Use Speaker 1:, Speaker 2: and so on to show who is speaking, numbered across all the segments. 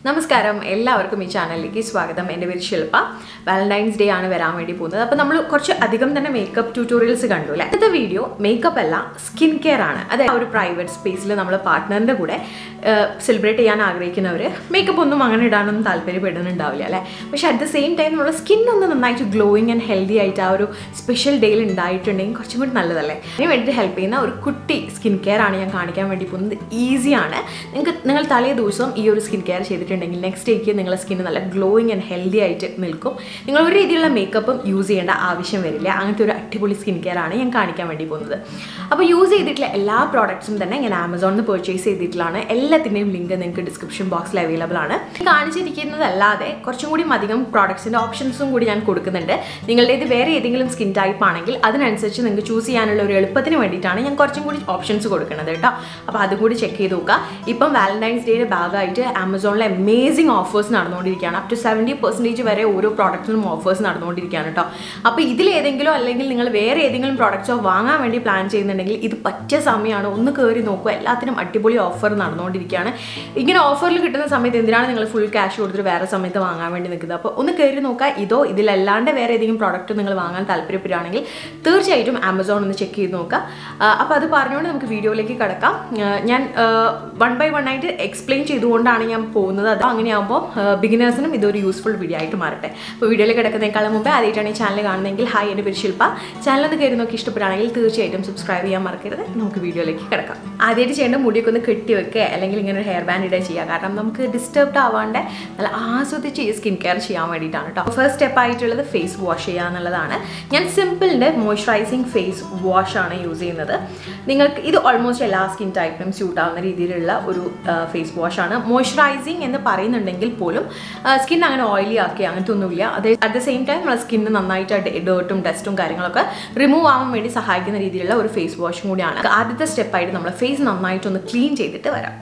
Speaker 1: നമസ്കാരം എല്ലാവർക്കും ഈ ചാനലിലേക്ക് സ്വാഗതം എൻ്റെ പേര് ശില്പ വാലന്റൈൻസ് ഡേ ആണ് വരാൻ വേണ്ടി പോകുന്നത് അപ്പോൾ നമ്മൾ കുറച്ച് അധികം തന്നെ മേക്കപ്പ് ട്യൂട്ടോറിയൽസ് കണ്ടു അല്ലേ ഇന്നത്തെ വീഡിയോ മേക്കപ്പ് അല്ല സ്കിൻ കെയർ ആണ് അതായത് ഒരു പ്രൈവറ്റ് സ്പേസിൽ നമ്മൾ പാർട്ട്ണറിൻ്റെ കൂടെ സെലിബ്രേറ്റ് ചെയ്യാൻ ആഗ്രഹിക്കുന്നവർ മേക്കപ്പ് ഒന്നും അങ്ങനെ ഇടാനൊന്നും താല്പര്യപ്പെടുന്നുണ്ടാവില്ല അല്ലേ പക്ഷേ അറ്റ് ദ സെയിം ടൈം നമ്മുടെ സ്കിൻ ഒന്ന് നന്നായിട്ട് ഗ്ലോയിങ് ആൻഡ് ഹെൽത്തി ആയിട്ട് ആ ഒരു സ്പെഷ്യൽ ഡേയിൽ ഉണ്ടായിട്ടുണ്ടെങ്കിൽ കുറച്ചും കൂടി നല്ലതല്ലേ അതിന് വേണ്ടിയിട്ട് ഹെൽപ്പ് ചെയ്യുന്ന ഒരു കുട്ടി സ്കിൻ കെയർ ആണ് ഞാൻ കാണിക്കാൻ വേണ്ടി പോകുന്നത് ഈസിയാണ് നിങ്ങൾക്ക് നിങ്ങൾ തലേ ദിവസം ഈ ഒരു സ്കിൻ കെയർ ചെയ്തിട്ടുണ്ടെങ്കിൽ നെക്സ്റ്റ് ഡേക്ക് നിങ്ങളുടെ സ്കിൻ നല്ല ഗ്ലോയിങ് ആൻഡ് ഹെൽത്തി ആയിട്ട് നിൽക്കും നിങ്ങൾ ഒരു രീതിയിലുള്ള മേക്കപ്പും യൂസ് ചെയ്യേണ്ട ആവശ്യം വരില്ല അങ്ങനത്തെ ഒരു അടിപൊളി സ്കിൻ കെയർ ആണ് ഞാൻ കാണിക്കാൻ വേണ്ടി പോകുന്നത് അപ്പോൾ യൂസ് ചെയ്തിട്ടുള്ള എല്ലാ പ്രോഡക്ട്സും തന്നെ ഞാൻ ആമസോണിൽ നിന്ന് പർച്ചേസ് ചെയ്തിട്ടുള്ളതാണ് എല്ലാത്തിൻ്റെയും ലിങ്ക് നിങ്ങൾക്ക് ഡിസ്ക്രിപ്ഷൻ ബോക്സിൽ അവൈലബിൾ ആണ് കാണിച്ചിരിക്കുന്നതല്ലാതെ കുറച്ചും കൂടി അധികം പ്രോഡക്ട്സിൻ്റെ ഓപ്ഷൻസും കൂടി ഞാൻ കൊടുക്കുന്നുണ്ട് നിങ്ങളുടെ ഇത് വേറെ ഏതെങ്കിലും സ്കിൻ ടൈപ്പ് ആണെങ്കിൽ അതിനനുസരിച്ച് നിങ്ങൾക്ക് ചൂസ് ചെയ്യാനുള്ള ഒരു എളുപ്പത്തിന് വേണ്ടിയിട്ടാണ് ഞാൻ കുറച്ചും കൂടി ഓപ്ഷൻസ് കൊടുക്കുന്നത് കേട്ടോ അപ്പോൾ അതും കൂടി ചെക്ക് ചെയ്ത് നോക്കുക ഇപ്പം വാലന്റൈൻസ് ഡേയുടെ ഭാഗമായിട്ട് ആമസോണിലെ അമേസിങ് ഓഫേഴ്സ് നടന്നുകൊണ്ടിരിക്കുകയാണ് അപ് ടു സെവൻറ്റി പെർസെൻറ്റേജ് വരെ ഓരോ പ്രോഡക്റ്റിനും ഓഫേഴ്സ് നടന്നുകൊണ്ടിരിക്കുകയാണ് കേട്ടോ അപ്പോൾ ഇതിലേതെങ്കിലും അല്ലെങ്കിൽ നിങ്ങൾ വേറെ ഏതെങ്കിലും പ്രോഡക്റ്റ്സോ വാങ്ങാൻ വേണ്ടി പ്ലാൻ ചെയ്യുന്നുണ്ടെങ്കിൽ ഇത് പറ്റിയ സമയമാണ് ഒന്ന് കയറി നോക്കുക എല്ലാത്തിനും അടിപൊളി ഓഫർ നടന്നുകൊണ്ടിരിക്കുകയാണ് ഇങ്ങനെ ഓഫറിൽ കിട്ടുന്ന സമയത്ത് എന്തിനാണ് നിങ്ങൾ ഫുൾ ക്യാഷ് കൊടുത്തിട്ട് വേറെ സമയത്ത് വാങ്ങാൻ വേണ്ടി നിൽക്കുന്നത് അപ്പോൾ ഒന്ന് കയറി നോക്കുക ഇതോ ഇതിലല്ലാണ്ട് വേറെ ഏതെങ്കിലും പ്രോഡക്റ്റ് നിങ്ങൾ വാങ്ങാൻ താല്പര്യപ്പെടുകയാണെങ്കിൽ തീർച്ചയായിട്ടും ആമസോൺ ഒന്ന് ചെക്ക് ചെയ്ത് നോക്കുക അപ്പോൾ അത് പറഞ്ഞുകൊണ്ട് നമുക്ക് വീഡിയോയിലേക്ക് കിടക്കാം ഞാൻ വൺ ബൈ വൺ ആയിട്ട് എക്സ്പ്ലെയിൻ ചെയ്തുകൊണ്ടാണ് ഞാൻ പോകുന്നത് അത് അങ്ങനെയാകുമ്പോൾ ബിഗിനേഴ്സിനും ഇതൊരു യൂസ്ഫുൾ വീഡിയോ ആയിട്ട് മാറട്ടെ അപ്പോൾ വീഡിയോയിൽ കിടക്കുന്നതിനേക്കാളും മുമ്പേ ആദ്യമായിട്ടാണ് ഈ ചാനൽ കാണുന്നതെങ്കിൽ ഹായ് എൻ്റെ പേര് ശില്പ ചാനൽ ഒന്ന് കയറി നോക്കി ഇഷ്ടപ്പെടുകയാണെങ്കിൽ തീർച്ചയായിട്ടും സബ്സ്ക്രൈബ് ചെയ്യാൻ മറക്കരുത് നമുക്ക് വീഡിയോയിലേക്ക് കിടക്കാം ആദ്യമായിട്ട് ചെയ്യേണ്ട മുടിയൊക്കെ ഒന്ന് കെട്ടി വെക്കുക അല്ലെങ്കിൽ ഇങ്ങനെ ഒരു ഹെയർ ബാൻഡ് ഇടുക ചെയ്യുക കാരണം നമുക്ക് ഡിസ്റ്റർബ്ഡ് ആവാണ്ട് നല്ല ആസ്വദിച്ച് ഈ സ്കിൻ കെയർ ചെയ്യാൻ വേണ്ടിയിട്ടാണ് കേട്ടോ ഫസ്റ്റ് സ്റ്റെപ്പ് ആയിട്ടുള്ളത് ഫേസ് വാഷ് ചെയ്യുക എന്നുള്ളതാണ് ഞാൻ സിമ്പിളിൻ്റെ മോയ്സ്ചറൈസിങ് ഫേസ് വാഷ് ആണ് യൂസ് ചെയ്യുന്നത് നിങ്ങൾക്ക് ഇത് ഓൾമോസ്റ്റ് എല്ലാ സ്കിൻ ടൈപ്പിനും സ്യൂട്ട് ആവുന്ന രീതിയിലുള്ള ഒരു ഫേസ് വാഷ് ആണ് മോയ്സ്ചറൈസിങ് എന്ന് പറയുന്നുണ്ടെങ്കിൽ പോലും സ്കിൻ അങ്ങനെ ഓയിലി ആക്കി അങ്ങനത്തെ ഒന്നുമില്ല അത് അറ്റ് ദ സെയിം ടൈം നമ്മുടെ സ്കിന്ന് നന്നായിട്ട് ഡേർട്ടും ഡസ്റ്റും കാര്യങ്ങളൊക്കെ റിമൂവ് ആവാൻ വേണ്ടി സഹായിക്കുന്ന രീതിയിലുള്ള ഒരു ഫേസ് വാഷും കൂടിയാണ് ആദ്യത്തെ സ്റ്റെപ്പായിട്ട് നമ്മൾ ഫേസ് നന്നായിട്ടൊന്ന് ക്ലീൻ ചെയ്തിട്ട് വരാം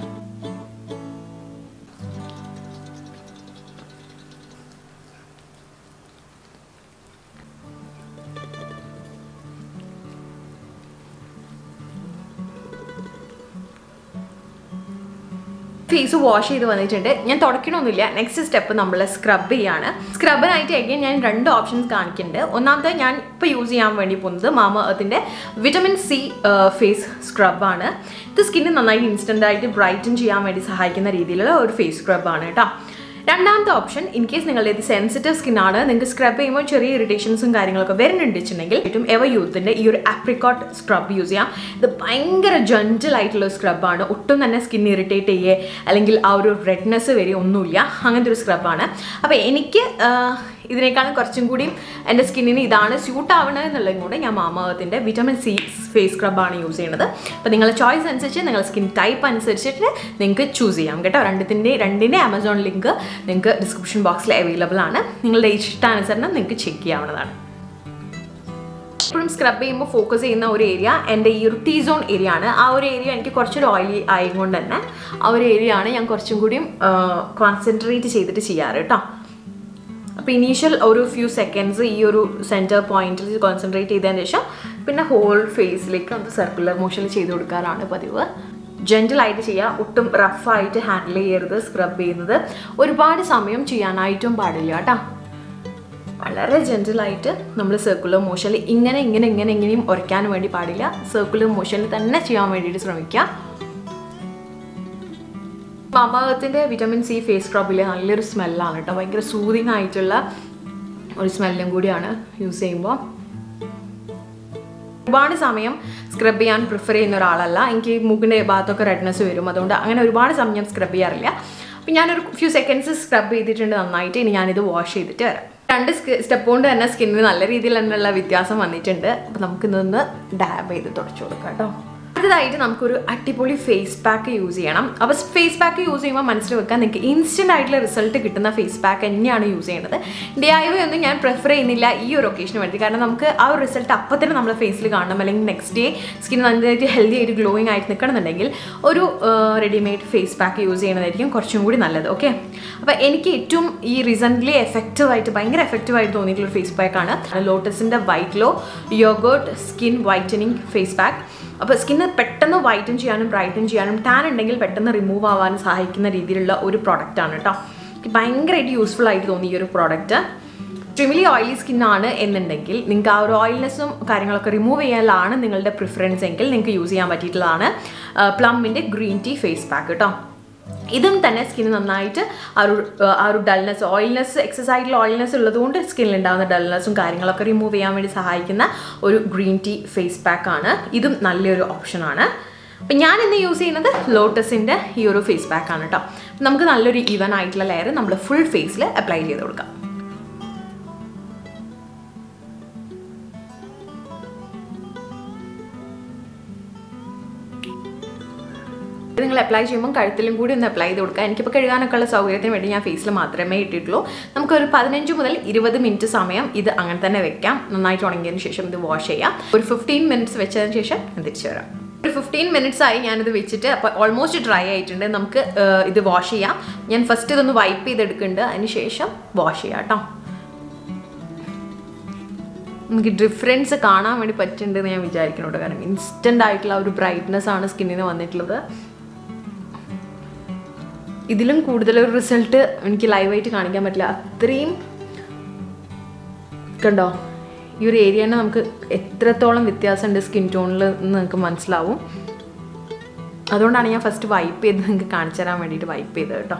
Speaker 1: ഫേസ് വാഷ് ചെയ്ത് വന്നിട്ടുണ്ട് ഞാൻ തുടക്കണമൊന്നുമില്ല നെക്സ്റ്റ് സ്റ്റെപ്പ് നമ്മൾ സ്ക്രബ് ചെയ്യാണ് സ്ക്രബിനായിട്ട് അഗൈൻ ഞാൻ രണ്ട് ഓപ്ഷൻസ് കാണിക്കുന്നുണ്ട് ഒന്നാമത്തെ ഞാൻ ഇപ്പോൾ യൂസ് ചെയ്യാൻ വേണ്ടി പോകുന്നത് മാമ എർത്തിൻ്റെ വിറ്റമിൻ സി ഫേസ് സ്ക്രബാണ് ഇത് സ്കിന്ന് നന്നായി ഇൻസ്റ്റൻ്റ് ആയിട്ട് ബ്രൈറ്റൻ ചെയ്യാൻ വേണ്ടി സഹായിക്കുന്ന രീതിയിലുള്ള ഒരു ഫേസ് സ്ക്രബാണ് കേട്ടോ രണ്ടാമത്തെ ഓപ്ഷൻ ഇൻ കേസ് നിങ്ങളുടെ ഇത് സെൻസിറ്റീവ് സ്കിൻ ആണ് നിങ്ങൾക്ക് സ്ക്രബ് ചെയ്യുമ്പോൾ ചെറിയ ഇറിറ്റേഷൻസും കാര്യങ്ങളൊക്കെ വരുന്നുണ്ടെന്നുണ്ടെങ്കിൽ ഏറ്റവും എവർ യൂത്തിൻ്റെ ഈ ഒരു ആപ്രിക്കോട്ട് സ്ക്രബ് യൂസ് ചെയ്യാം ഇത് ഭയങ്കര ജെൻറ്റൽ ആയിട്ടുള്ള സ്ക്രബാണ് ഒട്ടും തന്നെ സ്കിൻ ഇറിറ്റേറ്റ് ചെയ്യേ അല്ലെങ്കിൽ ആ ഒരു റെഡ്നെസ് വരെ ഒന്നുമില്ല അങ്ങനത്തെ ഒരു സ്ക്രബാണ് അപ്പോൾ എനിക്ക് ഇതിനേക്കാളും കുറച്ചും കൂടി എൻ്റെ സ്കിന്നിന് ഇതാണ് സ്യൂട്ട് ആവണത് എന്നുള്ളതും കൂടെ ഞാൻ മാമാവത്തിൻ്റെ വിറ്റമിൻ സി ഫേസ് സ്ക്രബാണ് യൂസ് ചെയ്യുന്നത് അപ്പോൾ നിങ്ങളുടെ ചോയ്സ് അനുസരിച്ച് നിങ്ങളുടെ സ്കിൻ ടൈപ്പ് അനുസരിച്ചിട്ട് നിങ്ങൾക്ക് ചൂസ് ചെയ്യാം കേട്ടോ രണ്ടിൻ്റെ രണ്ടിൻ്റെ ആമസോൺ ലിങ്ക് നിങ്ങൾക്ക് ഡിസ്ക്രിപ്ഷൻ ബോക്സിൽ അവൈലബിൾ ആണ് നിങ്ങളുടെ ഇഷ്ടാനുസരണം നിങ്ങൾക്ക് ചെക്ക് ചെയ്യാവുന്നതാണ് എപ്പോഴും സ്ക്രബ് ചെയ്യുമ്പോൾ ഫോക്കസ് ചെയ്യുന്ന ഒരു ഏരിയ എൻ്റെ ഈ ഒരു ടീ സോൺ ഏരിയ ആണ് ആ ഒരു ഏരിയ എനിക്ക് കുറച്ചൊരു ഓയിലി ആയതുകൊണ്ട് തന്നെ ആ ഒരു ഏരിയ ആണ് ഞാൻ കുറച്ചും കൂടിയും കോൺസെൻട്രേറ്റ് ചെയ്തിട്ട് ചെയ്യാറ് കേട്ടോ അപ്പോൾ ഇനീഷ്യൽ ഒരു ഫ്യൂ സെക്കൻഡ്സ് ഈ ഒരു സെൻറ്റർ പോയിന്റിൽ കോൺസെൻട്രേറ്റ് ചെയ്തതിന് ശേഷം പിന്നെ ഹോൾ ഫേസിലേക്ക് ഒന്ന് സർക്കുലർ മോഷനിൽ ചെയ്ത് കൊടുക്കാറാണ് പതിവ് ജെൻറ്റലായിട്ട് ചെയ്യുക ഒട്ടും റഫായിട്ട് ഹാൻഡിൽ ചെയ്യരുത് സ്ക്രബ് ചെയ്യുന്നത് ഒരുപാട് സമയം ചെയ്യാനായിട്ടും പാടില്ല കേട്ടോ വളരെ ജെൻറ്റലായിട്ട് നമ്മൾ സർക്കുലർ മോഷനിൽ ഇങ്ങനെ ഇങ്ങനെ ഇങ്ങനെ ഇങ്ങനെയും ഉരയ്ക്കാൻ വേണ്ടി പാടില്ല സർക്കുലർ മോഷനിൽ തന്നെ ചെയ്യാൻ വേണ്ടിയിട്ട് ശ്രമിക്കുക മാമാകത്തിൻ്റെ വിറ്റമിൻ സി ഫേസ് സ്ക്രബിൽ നല്ലൊരു സ്മെല്ലാണ് കേട്ടോ ഭയങ്കര സൂതിങ് ആയിട്ടുള്ള ഒരു സ്മെല്ലും കൂടിയാണ് യൂസ് ചെയ്യുമ്പോൾ ഒരുപാട് സമയം സ്ക്രബ് ചെയ്യാൻ പ്രിഫർ ചെയ്യുന്ന ഒരാളല്ല എനിക്ക് മൂക്കിൻ്റെ ഭാഗത്തൊക്കെ റെഡ്നെസ് വരും അതുകൊണ്ട് അങ്ങനെ ഒരുപാട് സമയം സ്ക്രബ് ചെയ്യാറില്ല അപ്പം ഞാനൊരു ഫ്യൂ സെക്കൻഡ്സ് സ്ക്രബ് ചെയ്തിട്ടുണ്ട് നന്നായിട്ട് ഇനി ഞാനിത് വാഷ് ചെയ്തിട്ട് വരാം രണ്ട് സ്റ്റെപ്പ് കൊണ്ട് തന്നെ സ്കിന്നിന് നല്ല രീതിയിൽ തന്നെയുള്ള വ്യത്യാസം വന്നിട്ടുണ്ട് അപ്പോൾ നമുക്കിതൊന്ന് ഡാബ് ചെയ്ത് തുടച്ചു കൊടുക്കാം കേട്ടോ അടുത്തതായിട്ട് നമുക്കൊരു അടിപൊളി ഫേസ് പാക്ക് യൂസ് ചെയ്യണം അപ്പോൾ ഫേസ് പാക്ക് യൂസ് ചെയ്യുമ്പോൾ മനസ്സിൽ വെക്കാൻ നിങ്ങൾക്ക് ഇൻസ്റ്റൻ്റ് ആയിട്ടുള്ള റിസൾട്ട് കിട്ടുന്ന ഫേസ് പാക്ക് തന്നെയാണ് യൂസ് ചെയ്യുന്നത് ഡി ഐ വൈ ഒന്നും ഞാൻ പ്രിഫർ ചെയ്യുന്നില്ല ഈ ഒരു ഒക്കേഷന് വേണ്ടി കാരണം നമുക്ക് ആ ഒരു റിസൾട്ട് അപ്പം തന്നെ നമ്മുടെ ഫേസിൽ കാണണം അല്ലെങ്കിൽ നെക്സ്റ്റ് ഡേ സ്കിൻ നന്നായിട്ട് ഹെൽത്തി ആയിട്ട് ഗ്ലോയിങ് ആയിട്ട് നിൽക്കണമെന്നുണ്ടെങ്കിൽ ഒരു റെഡിമെയ്ഡ് ഫേസ് പാക്ക് യൂസ് ചെയ്യുന്നതായിരിക്കും കുറച്ചും കൂടി നല്ലത് ഓക്കെ അപ്പോൾ എനിക്ക് ഏറ്റവും ഈ റീസെൻ്റ്ലി എഫക്റ്റീവായിട്ട് ഭയങ്കര എഫക്റ്റീവായിട്ട് തോന്നിയിട്ടുള്ള ഫേസ് പാക്കാണ് ലോട്ടസിൻ്റെ വൈറ്റ് ലോ yogurt skin whitening face pack അപ്പോൾ സ്കിന്ന് പെട്ടെന്ന് വൈറ്റൻ ചെയ്യാനും ബ്രൈറ്റൻ ചെയ്യാനും ടാൻ ഉണ്ടെങ്കിൽ പെട്ടെന്ന് റിമൂവ് ആവാനും സഹായിക്കുന്ന രീതിയിലുള്ള ഒരു പ്രോഡക്റ്റാണ് കേട്ടോ എനിക്ക് ഭയങ്കരമായിട്ട് യൂസ്ഫുൾ ആയിട്ട് തോന്നി ഈ ഒരു പ്രോഡക്റ്റ് എക്സ്ട്രീംലി ഓയിലി സ്കിന്നാണ് എന്നുണ്ടെങ്കിൽ നിങ്ങൾക്ക് ആ ഒരു ഓയിൽനെസ്സും കാര്യങ്ങളൊക്കെ റിമൂവ് ചെയ്യാനാണ് നിങ്ങളുടെ പ്രിഫറൻസ് എങ്കിൽ നിങ്ങൾക്ക് യൂസ് ചെയ്യാൻ പറ്റിയിട്ടുള്ളതാണ് പ്ലമ്മിൻ്റെ ഗ്രീൻ ടീ ഫേസ് പാക്ക് കേട്ടോ ഇതും തന്നെ സ്കിന്ന് നന്നായിട്ട് ആ ഒരു ആ ഒരു ഡൾനെസ് ഓയിൽനെസ് എക്സസ് ആയിട്ടുള്ള ഓയിൽനെസ് ഉള്ളതുകൊണ്ട് സ്കിന്നിൽ ഉണ്ടാകുന്ന ഡൾനെസ്സും കാര്യങ്ങളൊക്കെ റിമൂവ് ചെയ്യാൻ വേണ്ടി സഹായിക്കുന്ന ഒരു ഗ്രീൻ ടീ ഫേസ് പാക്ക് ആണ് ഇതും നല്ലൊരു ഓപ്ഷനാണ് അപ്പം ഞാൻ ഇന്ന് യൂസ് ചെയ്യുന്നത് ലോട്ടസിൻ്റെ ഈ ഒരു ഫേസ് പാക്ക് ആണ് കേട്ടോ നമുക്ക് നല്ലൊരു ഈവൻ ആയിട്ടുള്ള ലെയർ നമ്മൾ ഫുൾ ഫേസിൽ അപ്ലൈ ചെയ്ത് കൊടുക്കാം ഇത് നിങ്ങൾ അപ്ലൈ ചെയ്യുമ്പോൾ കഴുത്തിലും കൂടി ഒന്ന് അപ്ലൈ ചെയ്ത് കൊടുക്കുക എനിക്കിപ്പോൾ കഴുകാനൊക്കെ ഉള്ള സൗകര്യത്തിന് വേണ്ടി ഞാൻ ഫേസിൽ മാത്രമേ ഇട്ടിട്ടുള്ളൂ നമുക്കൊരു പതിനഞ്ച് മുതൽ ഇരുപത് മിനിറ്റ് സമയം ഇത് അങ്ങനെ തന്നെ വെക്കാം നന്നായിട്ട് ഉണങ്ങിയതിന് ശേഷം ഇത് വാഷ് ചെയ്യാം ഒരു ഫിഫ്റ്റീൻ മിനിറ്റ്സ് വെച്ചതിന് ശേഷം ഞാൻ തിരിച്ചു വരാം ഒരു ഫിഫ്റ്റീൻ മിനിറ്റ്സ് ആയി ഞാനിത് വെച്ചിട്ട് അപ്പോൾ ഓൾമോസ്റ്റ് ഡ്രൈ ആയിട്ടുണ്ട് നമുക്ക് ഏഹ്, ഇത് വാഷ് ചെയ്യാം ഞാൻ ഫസ്റ്റ് ഇതൊന്ന് വൈപ്പ് ചെയ്തെടുക്കുന്നുണ്ട് അതിന് ശേഷം വാഷ് ചെയ്യാം കേട്ടോ നമുക്ക് ഡിഫറൻസ് കാണാൻ വേണ്ടി പറ്റുന്നുണ്ടെന്ന് ഞാൻ വിചാരിക്കുന്നുണ്ട് കാരണം ഇൻസ്റ്റൻ്റ് ആയിട്ടുള്ള ആ ഒരു ബ്രൈറ്റ്നെസ് ആണ് സ്കിന്നിന് വന്നിട്ടുള്ളത് ഇതിലും കൂടുതൽ ഒരു റിസൾട്ട് എനിക്ക് ലൈവായിട്ട് കാണിക്കാൻ പറ്റില്ല അത്രയും കണ്ടോ ഈ ഒരു ഏരിയ തന്നെ നമുക്ക് എത്രത്തോളം വ്യത്യാസമുണ്ട് സ്കിൻ ടോണിൽ എന്ന് നിങ്ങൾക്ക് മനസ്സിലാവും അതുകൊണ്ടാണ് ഞാൻ ഫസ്റ്റ് വൈപ്പ് ചെയ്ത് നിങ്ങൾക്ക് കാണിച്ചു തരാൻ വേണ്ടിയിട്ട് വൈപ്പ് ചെയ്തത് കേട്ടോ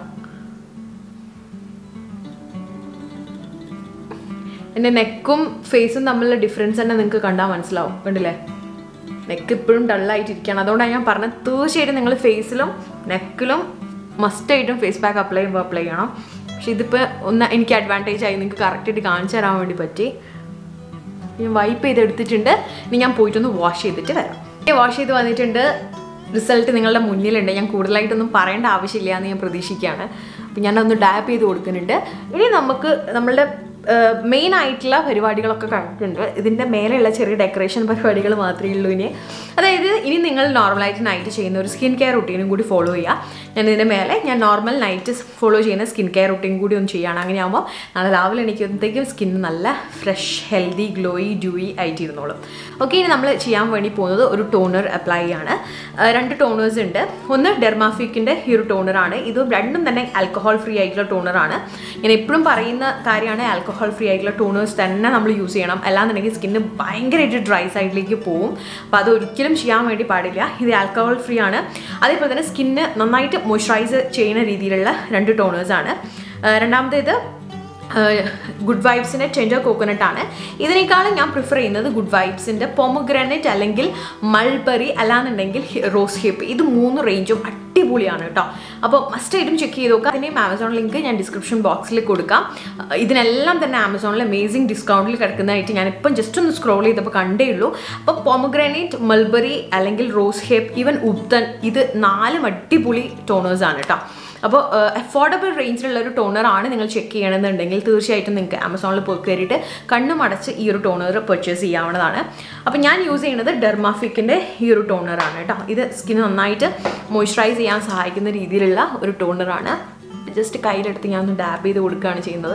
Speaker 1: എൻ്റെ നെക്കും ഫേസും തമ്മിലുള്ള ഡിഫറൻസ് തന്നെ നിങ്ങൾക്ക് കണ്ടാൽ മനസ്സിലാവും കണ്ടില്ലേ നെക്ക് ഇപ്പോഴും ഡള്ളായിട്ടിരിക്കുകയാണ് അതുകൊണ്ടാണ് ഞാൻ പറഞ്ഞത് തീർച്ചയായിട്ടും നിങ്ങൾ ഫേസിലും നെക്കിലും മസ്റ്റായിട്ടും ഫേസ് പാക്ക് അപ്ലൈ ചെയ്യുമ്പോൾ അപ്ലൈ ചെയ്യണം പക്ഷെ ഇതിപ്പോൾ ഒന്ന് എനിക്ക് അഡ്വാൻറ്റേജ് ആയി നിങ്ങൾക്ക് കറക്റ്റായിട്ട് കാണിച്ചു തരാൻ വേണ്ടി പറ്റി ഞാൻ വൈപ്പ് ചെയ്തെടുത്തിട്ടുണ്ട് ഇനി ഞാൻ പോയിട്ടൊന്ന് വാഷ് ചെയ്തിട്ട് വരാം വാഷ് ചെയ്ത് വന്നിട്ടുണ്ട് റിസൾട്ട് നിങ്ങളുടെ മുന്നിലുണ്ട് ഞാൻ കൂടുതലായിട്ടൊന്നും പറയേണ്ട ആവശ്യമില്ല എന്ന് ഞാൻ പ്രതീക്ഷിക്കുകയാണ് അപ്പം ഞാനൊന്ന് ഡാപ്പ് ചെയ്ത് കൊടുക്കുന്നുണ്ട് ഇനി നമുക്ക് നമ്മളുടെ മെയിൻ ആയിട്ടുള്ള പരിപാടികളൊക്കെ കഴിഞ്ഞിട്ടുണ്ട് ഇതിൻ്റെ മേലെയുള്ള ചെറിയ ഡെക്കറേഷൻ പരിപാടികൾ മാത്രമേ ഉള്ളൂ ഇനി അതായത് ഇനി നിങ്ങൾ നോർമലായിട്ട് നൈറ്റ് ചെയ്യുന്ന ഒരു സ്കിൻ കെയർ റുട്ടീനും കൂടി ഫോളോ ചെയ്യുക ഞാൻ ഇതിൻ്റെ മേലെ ഞാൻ നോർമൽ നൈറ്റ് ഫോളോ ചെയ്യുന്ന സ്കിൻ കെയർ റുട്ടീൻ കൂടി ഒന്ന് ചെയ്യുകയാണ് അങ്ങനെയാകുമ്പോൾ നാളെ രാവിലെ എണീക്കുമ്പോഴത്തേക്കും സ്കിൻ നല്ല ഫ്രഷ് ഹെൽത്തി ഗ്ലോയി ഡ്യൂയി ആയിട്ടിരുന്നോളും ഓക്കെ ഇനി നമ്മൾ ചെയ്യാൻ വേണ്ടി പോകുന്നത് ഒരു ടോണർ അപ്ലൈ ചെയ്യാണ് ആ, രണ്ട് ടോണേഴ്സ് ഉണ്ട് ഒന്ന് ഡെർമാഫിക്കിൻ്റെ ഈ ഒരു ടോണറാണ് ഇത് രണ്ടും തന്നെ ആൽക്കഹോൾ ഫ്രീ ആയിട്ടുള്ള ടോണറാണ് ഞാൻ എപ്പോഴും പറയുന്ന കാര്യമാണ് ആൽക്കഹോൾ ഫ്രീ ആയിട്ടുള്ള ടോണേഴ്സ് തന്നെ നമ്മൾ യൂസ് ചെയ്യണം അല്ലാന്നുണ്ടെങ്കിൽ സ്കിന്ന് ഭയങ്കരമായിട്ട് ഡ്രൈ സൈഡിലേക്ക് പോകും അപ്പോൾ അത് ഒരിക്കലും ചെയ്യാൻ വേണ്ടി പാടില്ല ഇത് ആൽക്കഹോൾ ഫ്രീ ആണ് അതേപോലെ തന്നെ സ്കിന്ന് നന്നായിട്ട് മോയ്സ്ചറൈസ് ചെയ്യുന്ന രീതിയിലുള്ള രണ്ട് ടോണേഴ്സാണ് രണ്ടാമത്തേത് ഗുഡ് വൈബ്സിൻ്റെ ടെൻഡർ കോക്കനട്ട് ആണ് ഇതിനേക്കാളും ഞാൻ പ്രിഫർ ചെയ്യുന്നത് ഗുഡ് വൈബ്സിൻ്റെ പൊമഗ്രാനൈറ്റ് അല്ലെങ്കിൽ മൾബറി അല്ലാന്നുണ്ടെങ്കിൽ റോസ് ഹിപ്പ് ഇത് മൂന്ന് റേഞ്ചും അടിപൊളിയാണ് കേട്ടോ അപ്പോൾ മസ്റ്റായിട്ടും ചെക്ക് ചെയ്ത് നോക്കുക അതിൻ്റെയും ആമസോൺ ലിങ്ക് ഞാൻ ഡിസ്ക്രിപ്ഷൻ ബോക്സിൽ കൊടുക്കാം അഹ് ഇതിനെല്ലാം തന്നെ ആമസോണിൽ അമേസിങ് ഡിസ്കൗണ്ടിൽ കിടക്കുന്നതായിട്ട് ഞാൻ ഇപ്പം ജസ്റ്റ് ഒന്ന് സ്ക്രോൾ ചെയ്തപ്പോൾ കണ്ടേ ഉള്ളൂ അപ്പോൾ പൊമഗ്രാനൈറ്റ് മൾബറി അല്ലെങ്കിൽ റോസ് ഹിപ്പ് ഈവൻ ഉബ്തൻ ഇത് നാലും അടിപൊളി ടോണേഴ്സാണ് കേട്ടോ അപ്പോൾ അഫോർഡബിൾ റേഞ്ചിലുള്ള ഒരു ടോണറാണ് നിങ്ങൾ ചെക്ക് ചെയ്യണമെന്നുണ്ടെങ്കിൽ തീർച്ചയായിട്ടും നിങ്ങൾക്ക് ആമസോണിൽ പോയി കയറിയിട്ട് കണ്ണും അടച്ച് ഈ ഒരു ടോണർ പർച്ചേസ് ചെയ്യാവുന്നതാണ് അപ്പോൾ ഞാൻ യൂസ് ചെയ്യുന്നത് ഡെർമാഫിക്കിൻ്റെ ഈ ഒരു ടോണറാണ് കേട്ടോ ഇത് സ്കിൻ നന്നായിട്ട് മോയ്സ്ചറൈസ് ചെയ്യാൻ സഹായിക്കുന്ന രീതിയിലുള്ള ഒരു ടോണറാണ് ജസ്റ്റ് കയ്യിലെടുത്ത് ഞാൻ ഒന്ന് ഡാബ് ചെയ്ത് കൊടുക്കുകയാണ് ചെയ്യുന്നത്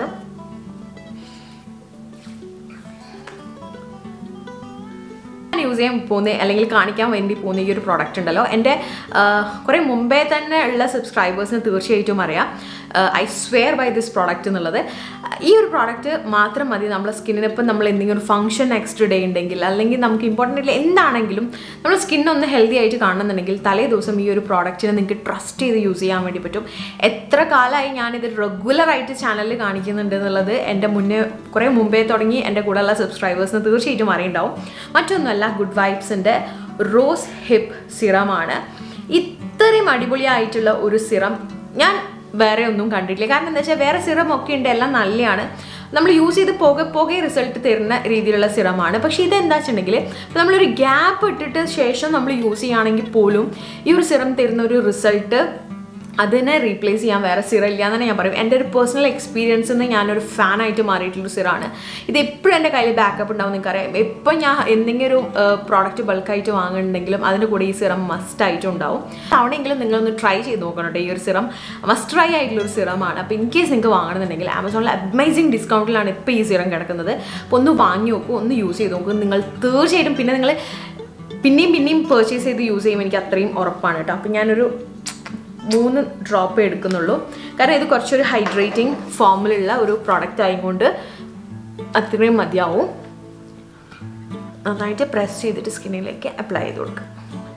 Speaker 1: ഞാൻ യൂസ് ചെയ്യാൻ പോകുന്ന അല്ലെങ്കിൽ കാണിക്കാൻ വേണ്ടി പോകുന്ന ഈ ഒരു പ്രോഡക്റ്റ് ഉണ്ടല്ലോ എൻ്റെ കുറേ മുമ്പേ തന്നെ ഉള്ള സബ്സ്ക്രൈബേഴ്സിന് തീർച്ചയായിട്ടും അറിയാം I swear by this product എന്നുള്ളത് ഈ ഒരു പ്രോഡക്റ്റ് മാത്രം മതി നമ്മുടെ സ്കിന്നിന് ഇപ്പം നമ്മൾ എന്തെങ്കിലും ഒരു ഫംഗ്ഷൻ നെക്സ്റ്റ് ഡേ ഉണ്ടെങ്കിൽ അല്ലെങ്കിൽ നമുക്ക് ഇമ്പോർട്ടൻ്റ് ആയിട്ടുള്ള എന്താണെങ്കിലും നമ്മുടെ സ്കിൻ ഒന്ന് ഹെൽത്തി ആയിട്ട് കാണണമെന്നുണ്ടെങ്കിൽ തലേ ദിവസം ഈ ഒരു പ്രോഡക്റ്റിനെ നിങ്ങൾക്ക് ട്രസ്റ്റ് ചെയ്ത് യൂസ് ചെയ്യാൻ വേണ്ടി പറ്റും എത്ര കാലമായി ഞാനിത് റെഗുലറായിട്ട് ചാനലിൽ കാണിക്കുന്നുണ്ട് എന്നുള്ളത് എൻ്റെ മുന്നേ കുറേ മുമ്പേ തുടങ്ങി എൻ്റെ കൂടെയുള്ള സബ്സ്ക്രൈബേഴ്സിന് തീർച്ചയായിട്ടും അറിയുണ്ടാവും മറ്റൊന്നുമല്ല ഗുഡ് വൈബ്സിൻ്റെ റോസ് ഹിപ്പ് സിറമാണ് ഇത്രയും അടിപൊളിയായിട്ടുള്ള ഒരു സിറം ഞാൻ വേറെ ഒന്നും കണ്ടിട്ടില്ല കാരണം എന്താ വെച്ചാൽ വേറെ സിറം ഒക്കെ ഉണ്ട് എല്ലാം നല്ലതാണ് നമ്മൾ യൂസ് ചെയ്ത് പോകെ പോകെ റിസൾട്ട് തരുന്ന രീതിയിലുള്ള സിറമാണ് പക്ഷേ ഇതെന്താ വെച്ചിട്ടുണ്ടെങ്കിൽ ഇപ്പോൾ നമ്മളൊരു ഗ്യാപ്പ് ഇട്ടിട്ട് ശേഷം നമ്മൾ യൂസ് ചെയ്യുകയാണെങ്കിൽ പോലും ഈ ഒരു സിറം തരുന്ന ഒരു റിസൾട്ട് അതിനെ റീപ്ലേസ് ചെയ്യാൻ വേറെ സിറം ഇല്ല എന്ന് ഞാൻ പറയും എൻ്റെ ഒരു പേഴ്സണൽ എക്സ്പീരിയൻസിൽ നിന്ന് ഞാനൊരു ഫാനായിട്ട് മാറിയിട്ടുള്ള സിറാണ് ഇത് എപ്പോഴും എൻ്റെ കയ്യിൽ ബാക്കപ്പ് ഉണ്ടാവും നിങ്ങൾക്കറിയാം എപ്പോൾ ഞാൻ എന്തെങ്കിലും ഒരു പ്രോഡക്റ്റ് ബൾക്കായിട്ട് വാങ്ങുന്നുണ്ടെങ്കിലും അതിൻ്റെ കൂടെ ഈ സിറം മസ്റ്റ് ആയിട്ടും ഉണ്ടാവും തവണയെങ്കിലും നിങ്ങളൊന്ന് ട്രൈ ചെയ്ത് നോക്കണം കേട്ടോ ഈ ഒരു സിറം മസ്റ്റ് ട്രൈ ആയിട്ടുള്ള ഒരു സിറമാണ് അപ്പോൾ ഇൻ കേസ് നിങ്ങൾക്ക് വാങ്ങണമെന്നുണ്ടെങ്കിൽ ആമസോണിൽ അമേസിങ് ഡിസ്കൗണ്ടിലാണ് ഇപ്പോൾ ഈ സിറം കിടക്കുന്നത് അപ്പോൾ ഒന്ന് വാങ്ങി നോക്കൂ ഒന്ന് യൂസ് ചെയ്ത് നോക്കൂ നിങ്ങൾ തീർച്ചയായിട്ടും പിന്നെ നിങ്ങൾ പിന്നെയും പിന്നെയും പർച്ചേസ് ചെയ്ത് യൂസ് ചെയ്യുമ്പോൾ എനിക്ക് അത്രയും ഉറപ്പാണ് കേട്ടോ അപ്പം ഞാനൊരു മൂന്ന് ഡ്രോപ്പ് എടുക്കുന്നുള്ളൂ കാരണം ഇത് കുറച്ചൊരു ഹൈഡ്രേറ്റിംഗ് ഫോമിലുള്ള ഒരു പ്രോഡക്റ്റ് ആയതുകൊണ്ട് അത്രയും മതിയാവും നന്നായിട്ട് പ്രസ് ചെയ്തിട്ട് സ്കിന്നിലേക്ക് അപ്ലൈ ചെയ്ത് കൊടുക്കുക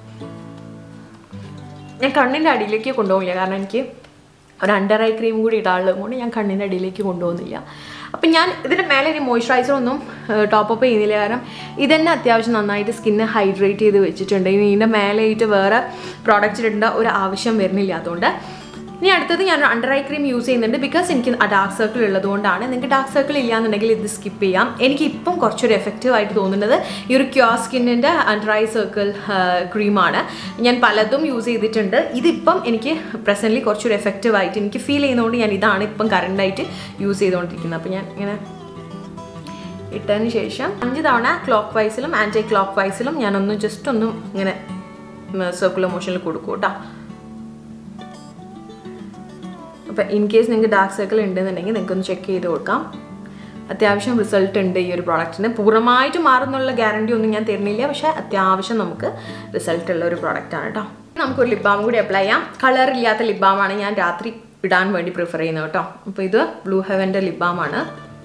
Speaker 1: ഞാൻ കണ്ണിൻ്റെ അടിയിലേക്ക് കൊണ്ടുപോകില്ല കാരണം എനിക്ക് ഒരു അണ്ടർ ഐ ക്രീം കൂടി ഇടാനുള്ളത് കൊണ്ട് ഞാൻ കണ്ണിൻ്റെ അടിയിലേക്ക് കൊണ്ടുപോകുന്നില്ല അപ്പം ഞാൻ ഇതിൻ്റെ മേലെ ഇനി മോയ്സ്ചറൈസർ ഒന്നും ടോപ്പ് അപ്പ് ചെയ്യുന്നില്ല കാരണം ഇതന്നെ അത്യാവശ്യം നന്നായിട്ട് സ്കിന്നെ ഹൈഡ്രേറ്റ് ചെയ്ത് വെച്ചിട്ടുണ്ട് ഇനി ഇതിൻ്റെ മേലെയായിട്ട് വേറെ പ്രോഡക്റ്റ് ഇടേണ്ട ഒരു ആവശ്യം വരുന്നില്ല അതുകൊണ്ട് ഇനി അടുത്തത് ഞാൻ അണ്ടർ ഐ ക്രീം യൂസ് ചെയ്യുന്നുണ്ട് ബിക്കോസ് എനിക്ക് ഡാർക്ക് സർക്കിൾ ഉള്ളതുകൊണ്ടാണ് നിങ്ങൾക്ക് ഡാർക്ക് സർക്കിൾ ഇല്ലാന്നുണ്ടെങ്കിൽ ഇത് സ്കിപ്പ് ചെയ്യാം എനിക്ക് ഇപ്പം കുറച്ചൊരു എഫക്റ്റീവ് ആയിട്ട് തോന്നുന്നത് ഈ ഒരു ക്യോർ സ്കിന്നിൻ്റെ അണ്ടർ ഐ സർക്കിൾ ക്രീമാണ് ഞാൻ പലതും യൂസ് ചെയ്തിട്ടുണ്ട് ഇതിപ്പം എനിക്ക് പ്രസൻ്റ്ലി കുറച്ചൊരു എഫക്റ്റീവ് ആയിട്ട് എനിക്ക് ഫീൽ ചെയ്യുന്നതുകൊണ്ട് ഞാൻ ഇതാണ് ഇപ്പം കറണ്ടായിട്ട് യൂസ് ചെയ്തുകൊണ്ടിരിക്കുന്നത് അപ്പോൾ ഞാൻ ഇങ്ങനെ ഇട്ടതിന് ശേഷം അഞ്ച് തവണ ക്ലോക്ക് വൈസിലും ആൻറ്റി ക്ലോക്ക് വൈസിലും ഞാനൊന്ന് ജസ്റ്റ് ഒന്ന് ഇങ്ങനെ സർക്കുലർ മോഷനിൽ കൊടുക്കും കേട്ടോ അപ്പോൾ ഇൻ കേസ് നിങ്ങൾക്ക് ഡാർക്ക് സർക്കിൾ ഉണ്ടെന്നുണ്ടെങ്കിൽ നിങ്ങൾക്ക് ഒന്ന് ചെക്ക് ചെയ്ത് കൊടുക്കാം അത്യാവശ്യം റിസൾട്ട് ഉണ്ട് ഈ ഒരു പ്രോഡക്റ്റിന് പൂർണ്ണമായിട്ട് മാറുന്നുള്ള ഗ്യാരണ്ടി ഒന്നും ഞാൻ തരുന്നില്ല പക്ഷേ അത്യാവശ്യം നമുക്ക് റിസൾട്ട് ഉള്ള ഒരു പ്രോഡക്റ്റാണ് കേട്ടോ നമുക്കൊരു ലിപ് ബാം കൂടി അപ്ലൈ ചെയ്യാം കളർ ഇല്ലാത്ത ലിപ് ബാമാണ് ഞാൻ രാത്രി ഇടാൻ വേണ്ടി പ്രിഫർ ചെയ്യുന്നത് കേട്ടോ അപ്പോൾ ഇത് ബ്ലൂ ഹെവൻ്റെ ലിപ് ബാമാണ്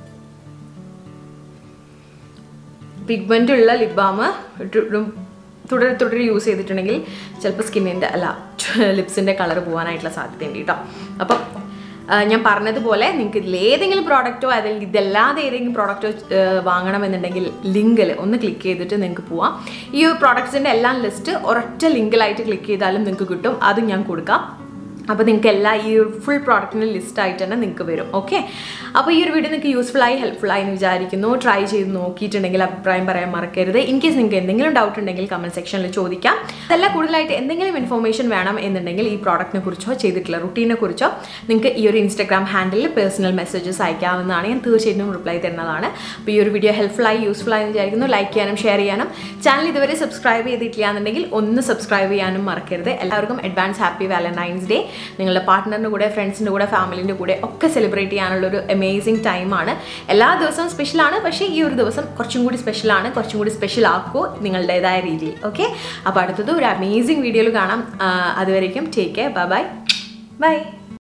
Speaker 1: പിഗ്മെൻ്റ് ഉള്ള ലിപ് ബാം തുടരെ തുടരെ യൂസ് ചെയ്തിട്ടുണ്ടെങ്കിൽ ചിലപ്പോൾ സ്കിന്നിൻ്റെ അല്ല ലിപ്സിൻ്റെ കളർ പോകാനായിട്ടുള്ള സാധ്യതയുണ്ട് കേട്ടോ അപ്പം ഞാൻ പറഞ്ഞതുപോലെ നിങ്ങൾക്ക് ഇതിൽ ഏതെങ്കിലും പ്രോഡക്റ്റോ അല്ലെങ്കിൽ ഇതല്ലാതെ ഏതെങ്കിലും പ്രോഡക്റ്റോ വാങ്ങണമെന്നുണ്ടെങ്കിൽ ലിങ്കിൽ ഒന്ന് ക്ലിക്ക് ചെയ്തിട്ട് നിങ്ങൾക്ക് പോവാം ഈ പ്രോഡക്ട്സിൻ്റെ എല്ലാം ലിസ്റ്റ് ഒരൊറ്റ ലിങ്കിലായിട്ട് ക്ലിക്ക് ചെയ്താലും നിങ്ങൾക്ക് കിട്ടും അത് ഞാൻ കൊടുക്കാം അപ്പോൾ നിങ്ങൾക്ക് എല്ലാ ഈ ഒരു ഫുൾ പ്രോഡക്റ്റിൻ്റെ ലിസ്റ്റ് ആയിട്ട് തന്നെ നിങ്ങൾക്ക് വരും ഓക്കെ അപ്പോൾ ഈ ഒരു വീഡിയോ നിങ്ങൾക്ക് യൂസ്ഫുൾ ആയി ഹെൽപ്ഫുൾ ആയി എന്ന് വിചാരിക്കുന്നു ട്രൈ ചെയ്ത് നോക്കിയിട്ടുണ്ടെങ്കിൽ അഭിപ്രായം പറയാൻ മറക്കരുത് ഇൻ കേസ് നിങ്ങൾക്ക് എന്തെങ്കിലും ഡൗട്ട് ഉണ്ടെങ്കിൽ കമൻറ്റ് സെക്ഷനിൽ ചോദിക്കാം അതല്ല കൂടുതലായിട്ട് എന്തെങ്കിലും ഇൻഫർമേഷൻ വേണം എന്നുണ്ടെങ്കിൽ ഈ പ്രോഡക്റ്റിനെ കുറിച്ചോ ചെയ്തിട്ടുള്ള റുട്ടീനെ കുറിച്ചോ നിങ്ങൾക്ക് ഈ ഒരു ഇൻസ്റ്റാഗ്രാം ഹാൻഡിലിൽ പേഴ്സണൽ മെസ്സേജസ് അയക്കാവുന്നതാണ് ഞാൻ തീർച്ചയായിട്ടും റിപ്ലൈ തരുന്നതാണ് അപ്പോൾ ഈ ഒരു വീഡിയോ ഹെൽപ്ഫുൾ ആയി യൂസ്ഫുൾ ആയി എന്ന് വിചാരിക്കുന്നു ലൈക്ക് ചെയ്യാനും ഷെയർ ചെയ്യാനും ചാനൽ ഇതുവരെ സബ്സ്ക്രൈബ് ചെയ്തിട്ടില്ല എന്നുണ്ടെങ്കിൽ ഒന്ന് സബ്സ്ക്രൈബ് ചെയ്യാനും മറക്കരുത് എല്ലാവർക്കും അഡ്വാൻസ് ഹാപ്പി വാലന്റൈൻസ് ഡേ നിങ്ങളുടെ പാർട്ട്ണറിൻ്റെ കൂടെ ഫ്രണ്ട്സിൻ്റെ കൂടെ ഫാമിലിൻ്റെ കൂടെ ഒക്കെ സെലിബ്രേറ്റ് ചെയ്യാനുള്ള ഒരു അമേസിങ് ടൈമാണ് എല്ലാ ദിവസവും സ്പെഷ്യലാണ് പക്ഷേ ഈ ഒരു ദിവസം കുറച്ചും കൂടി സ്പെഷ്യലാണ് കുറച്ചും കൂടി സ്പെഷ്യൽ ആക്കൂ നിങ്ങളുടേതായ രീതിയിൽ ഓക്കെ അപ്പോൾ അടുത്തത് ഒരു അമേസിങ് വീഡിയോയിൽ കാണാം അതുവരേക്കും take care bye bye by